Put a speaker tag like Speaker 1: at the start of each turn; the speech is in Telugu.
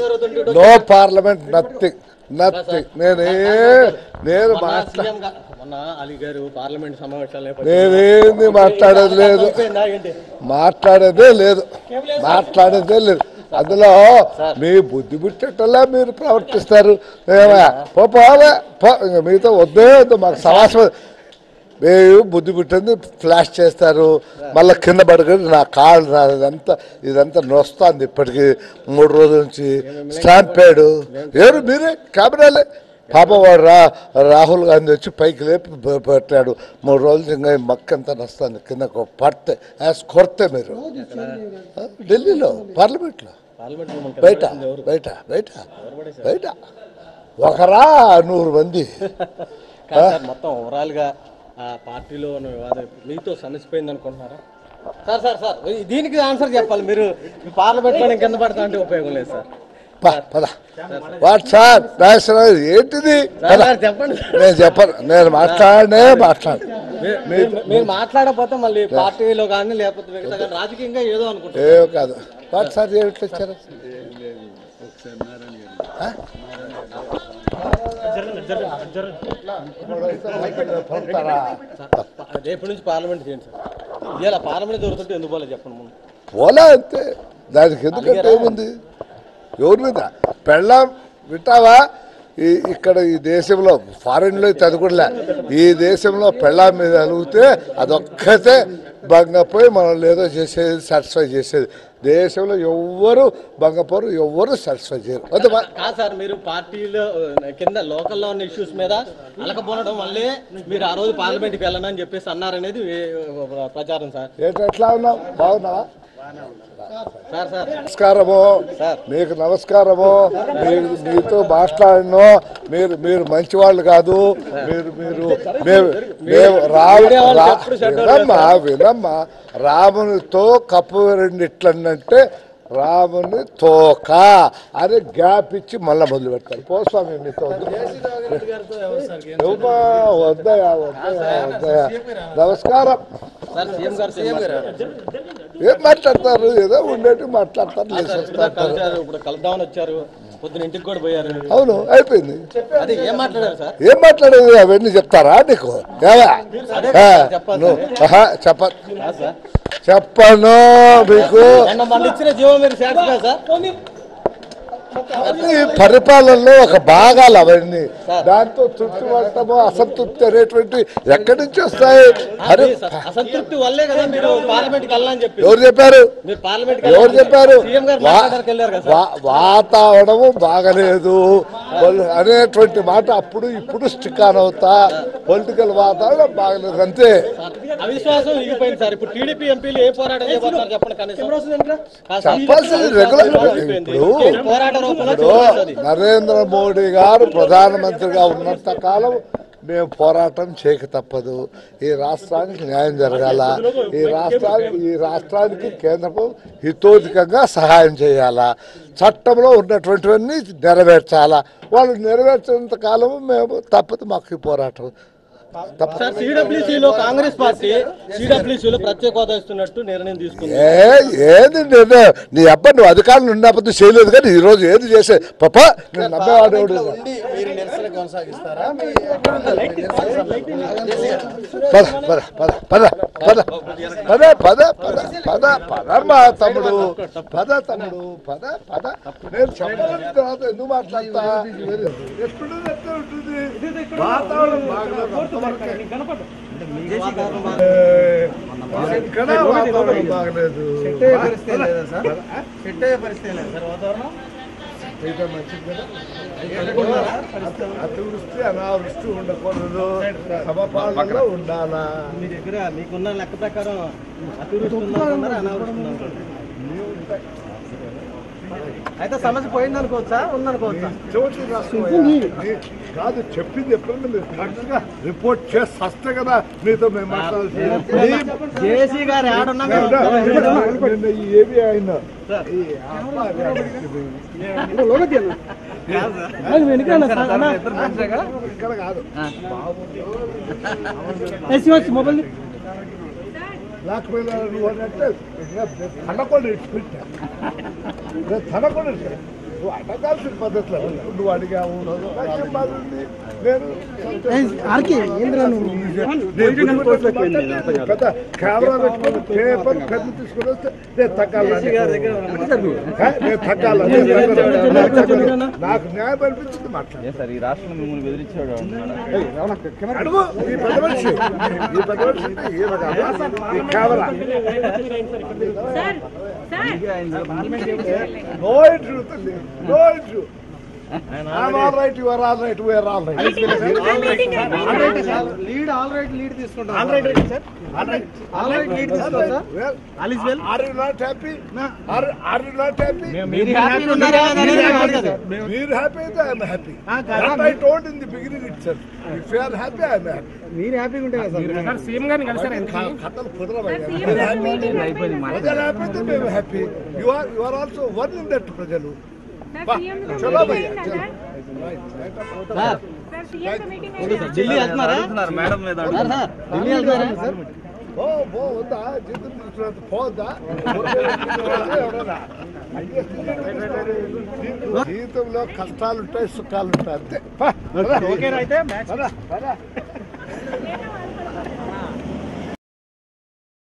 Speaker 1: నో పార్లమెంట్ నథింగ్ నథింగ్ నేనే నేను
Speaker 2: మొన్న
Speaker 1: మాట్లా
Speaker 2: సీఎం గా- మొన్న అలీ గారు పార్లమెంట్ సమావేశాల నేపథ్యంలో
Speaker 1: నేనేంది మాట్లాడేది లేదు
Speaker 2: అయిపోయిందా ఏంటి?
Speaker 1: మాట్లాడేదే లేదు మాట్లాడేదే లేదు అందులో మీ బుద్ధి పుట్టేటల్లా మీరు ప్రవర్తిస్తారు ఏమయ్య, పో పోవే పో ఇంక మీతో వద్దే వద్దు మాకు సమాసం మీరు బుద్ధి పుట్టింది ఫ్లాష్ చేస్తారు మళ్ళీ కింద పడుకొని నా కాళ్ళు నా ఇదంతా ఇదంతా నొస్తుంది ఇప్పటికి మూడు రోజుల నుంచి స్టాంప్ ప్యాడు ఎవరు మీరే కెమెరాలే పాప వాడు రా రాహుల్ గాంధీ వచ్చి పైకి లేపి ప- పెట్టాడు మూడు రోజులు ఇంకా ఈ మక్కంతా నస్తుంది కింద పడితే యాస్ కొడితే మీరు ఆ, ఢిల్లీలో పార్లమెంట్లో
Speaker 2: పార్లమెంట్ లో మనకి
Speaker 1: బయట బయట బయట బయట ఒకరా నూరు మంది
Speaker 2: కాదు సార్ మొత్తం ఓవరాల్ గా ఆ పార్టీలో ఉన్న వివాదం మీతో సమసిపోయింది అనుకుంటున్నారా సార్ సార్ సార్ ఈ- దీనికి ఆన్సర్ చెప్పాలి మీరు ఈ పార్లమెంట్ లో నేను కింద పడతా అంటే ఉపయోగం లేదు సార్
Speaker 1: పద పద వాట్ సార్ నేషనల్ ఏంటిది
Speaker 2: సార్,
Speaker 1: పద
Speaker 2: సార్ చెప్పండి
Speaker 1: నేను చెప్పను నేను మాట్లాడనే మాట్లాడు
Speaker 2: మీ- మీరు- మీరు మాట్లాడకపోతే మళ్ళీ పార్టీలో కానీ లేకపోతే మిగతా కానీ రాజకీయంగా ఏదో అనుకుంటారు
Speaker 1: ఏ కాదు వాట్ సార్ ఏమిటి వచ్చారు ఆ? పంపుతారా?
Speaker 2: రేపు నుంచి పార్లమెంట్ చేయండి సార్ ఇలా పార్లమెంట్ దొరుకుతుంటే ఎందుకు పోలే చెప్పండి ముందు
Speaker 1: పోలే అంతే దానికి ఎందుకంటే ఏముంది ఎవరి మీద పెళ్ళాం వింటావా ఈ ఇక్కడ ఈ దేశంలో ఫారెన్లో చదువుకులే ఈ దేశంలో పెళ్ళాం మీద అలిగితే అదొక్కతే భంగపోయి మనం ఏదో చేసేది సాటిస్ఫై చేసేది దేశంలో ఎవ్వరు భంగపోరు ఎవ్వరు సాటిస్ఫై చేయరు అంతే మా-
Speaker 2: కాదు సార్ మీరు పార్టీలో ఆ, కింద లోకల్లో ఉన్న ఇష్యూస్ మీద అలకపోవడం వల్లే మీరు ఆ రోజు పార్లమెంట్కి వెళ్ళనని చెప్పేసి అన్నారనేది ఏ- ప్రచారం సార్
Speaker 1: ఏంటి ఎట్లా ఉన్నావు బాగున్నావా
Speaker 2: సార్ సార్
Speaker 1: నమస్కారము
Speaker 2: సార్.
Speaker 1: మీకు నమస్కారము మీరు మీతో మాట్లాడను మీరు మీరు మంచి వాళ్ళు కాదు మీరు మీరు మేము మేము రాము
Speaker 2: మీడియా వాళ్ళు
Speaker 1: రా-
Speaker 2: ఎప్పుడు చెడ్డోళ్ళు
Speaker 1: వినమ్మా వినమ్మా రామునితో కప్పు రెండిట్లనంటే రాముని తోక అని గ్యాప్ ఇచ్చి మళ్ళీ మొదలు పెడతారు పోస్వామి మీతో ఏమ్మా, వద్దయా వద్దయా వద్దయా నమస్కారం
Speaker 2: సార్ సీఎం గారు సీఎం గారు
Speaker 1: ఏం మాట్లాడతారు ఏదో ఉండేటి మాట్లాడతారు లేచేస్తారు
Speaker 2: కలిసారు ఇప్పుడు కలుద్దామని వచ్చారు పొద్దున ఇంటికి కూడా పోయారు
Speaker 1: అవును అయిపోయింది
Speaker 2: అది ఏం మాట్లాడారు సార్
Speaker 1: ఏం మాట్లాడేది అవన్నీ చెప్తారా నీకు ఏవా ఆ, నువ్వు ఆహా, చెప్ప
Speaker 2: కాదు సార్
Speaker 1: చెప్పను మీకు
Speaker 2: మొన్న మన ఇచ్చిన జీవో మీరు సాటిస్ఫై సార్
Speaker 1: అన్ని పరిపాలనలో ఒక భాగాలు అవన్నీ దాంతో తృప్తి పడటము అసంతృప్తి అనేటువంటి ఎక్కడి నుంచి వస్తాయి అరే
Speaker 2: అది స- అసంతృప్తి వల్లే కదా మీరు పార్లమెంట్ కి వెళ్ళాలని చెప్పి
Speaker 1: ఎవరు చెప్పారు
Speaker 2: మీరు పార్లమెంట్
Speaker 1: ఎవరు చెప్పారు
Speaker 2: సీఎం గారు
Speaker 1: వా-
Speaker 2: మాట్లాడడానికి వెళ్ళారు కదా సార్
Speaker 1: వా- వాతావరణము బాగలేదు పొలి- అనేటువంటి మాట అప్పుడు ఇప్పుడు స్టిక్ ఆన్ అవుతా పొలిటికల్ వాతావరణం బాగలేదు అంతే
Speaker 2: అవిశ్వాసం ఇగిపోయింది సార్ ఇప్పుడు టీడీపీ ఎంపీలు ఏ పోరాటం చేయబోతున్నారు చెప్పండి కనీసం కాదు సార్.
Speaker 1: చెప్పాల్సింది రెగ్యులర్
Speaker 2: అయిపోయింది.
Speaker 1: ఇప్పుడు
Speaker 2: పోరాట రూపంలో
Speaker 1: ఇప్పుడు
Speaker 2: చూడాల్సింది.
Speaker 1: నరేంద్ర మోడీ గారు ప్రధానమంత్రిగా ఉన్నంత కాలం మేము పోరాటం చేయక తప్పదు ఈ రాష్ట్రానికి న్యాయం జరగాల ఈ రాష్ట్రానికి ఈ రాష్ట్రానికి కేంద్రం హితోధికంగా సహాయం చేయాలా చట్టంలో ఉన్నటువంటివన్నీ నెరవేర్చాలా వాళ్ళు నెరవేర్చినంత కాలము మేము తప్పదు మాకు ఈ పోరాటం తప్ప
Speaker 2: సార్ సిడబ్ల్యూసీలో కాంగ్రెస్ పార్టీ సిడబ్ల్యూసీలో ప్రత్యేక హోదా ఇస్తున్నట్టు నిర్ణయం తీసుకుంది
Speaker 1: ఏ ఏది నేను నీ అబ్బాయి నువ్వు అధికారులు ఉన్నప్పుడు చేయలేదు కానీ ఈ రోజు ఏది చేసే పాప నేను నమ్మేవాడు ఎవడు లేదు.
Speaker 3: మీరు నిరసన కొనసాగిస్తారా మీ
Speaker 1: పద పద పద పద పద పద పద పద పద పదమ్మా తమ్ముడు పద తమ్ముడు పద పద నేను చెప్పిన తర్వాత ఎందుకు మాట్లాడతా ఎప్పుడు ఎట్లా ఉంటుంది వాతావరణం బాగలేదు అంతవరకే. ఎక్కడ వాతావరణం బాగలేదు
Speaker 3: పరిస్థితి లేదా సార్ సెట్ అయ్యే పరిస్థితి లేదా సార్ వాతావరణం
Speaker 1: అయితే మంచిది కదా అతి- అతివృష్టి అనావృష్టి ఉండకూడదు సమపాలనలో ఉండాలా
Speaker 2: మీ దగ్గర మీకున్న లెక్క ప్రకారం అతివృష్టి ఉందనుకున్నారా అనావృష్టి ఉందనుకున్నారా అయితే సమస్య పోయింది అనుకోవచ్చా ఉందనుకోవచ్చా
Speaker 1: చోటు రాసుకోవాలి. కాదు చెప్పింది ఎప్పుడన్నా మీరు కరెక్ట్ గా రిపోర్ట్ చేసి వస్తే కదా మీతో మేము మాట్లాడాల్సింది
Speaker 2: జేసీ గారు ఆడున్నా
Speaker 1: నిన్న ఈ ఏవి ఆయన ఈ అబ్బాయి ఇక్కడ కాదు బ్లాక్ మెయిల్ నువ్వు అన్నట్టు తనకుండా ఇచ్చిపెట్టా తనకుండా నువ్వు అడగాల్సిన పద్ధతిలో నువ్వు అడిగావు నాకేం బాధ ఉంది నేను
Speaker 3: ఆర్కి ఏంద్రా నువ్వు
Speaker 1: నేను పెద్ద కెమెరా పెట్టుకొని పేపర్ పెన్ను తీసుకొని వస్తే నేను తగ్గాలా హే, నేను తగ్గాలా నేను తగ్గాలా? నాకు తగ్గాలా? నాకు న్యాయం అనిపించింది మాట్లాడు
Speaker 4: సార్ ఈ రాష్ట్రం మిమ్మల్ని బెదిరించాడు
Speaker 1: అడుగు ఈ పెద్ద మనిషి ఈ పెద్ద మనిషి అంటే ఈయన కాదు. ఈ camera
Speaker 5: sir sir
Speaker 1: no interview తల్లి no interview I'm all right you are all right we are all right
Speaker 3: lead all right lead తీసుకుంటాం all right sir all right lead తీసుకుంటాం sir all is well
Speaker 1: are you not happy are are you not happy
Speaker 3: మీరు హ్యాపీ ఉన్నారా
Speaker 1: మీరు హ్యాపీ అయితే ఐఎమ్ హ్యాపీ
Speaker 3: ఆ, కాదు.
Speaker 1: That I told in the beginning itself if you are happy I'm happy
Speaker 3: మీరు హ్యాపీగా ఉంటే కదా సార్
Speaker 6: సీఎం గారిని కలిసారు
Speaker 1: కథలు కుదరవయ్యా
Speaker 5: సీఎం
Speaker 1: మీరు
Speaker 5: గారు
Speaker 1: హ్యాపీ
Speaker 5: మీటింగ్ అయిపోయింది
Speaker 1: ప్రజలు హ్యాపీ అయితే మేము happy you are you are also one in that ప్రజలు
Speaker 5: సార్ సీఎం తో
Speaker 1: చలో
Speaker 5: మీటింగ్
Speaker 1: భయ్యా
Speaker 5: అయిందా
Speaker 1: చలో.
Speaker 2: సార్
Speaker 5: సార్ సీఎం తో మీటింగ్ అయిందా
Speaker 2: ఢిల్లీ వెళ్తున్నారా
Speaker 4: అడుగుతున్నారు మేడం మీద
Speaker 2: సార్
Speaker 4: అడుగుతున్నారు.
Speaker 2: సార్ ఢిల్లీ వెళ్తున్నారా సార్
Speaker 1: ఓ పో వద్దా జీతం తీసుకున్నంత పోవద్దా ఎవరన్నా? జీతంలో కష్టాలు ఉంటాయి సుఖాలు ఉంటాయి అంతే పా, పద.
Speaker 3: ఓకే అయితే మ్యాచ్
Speaker 1: పద, పద.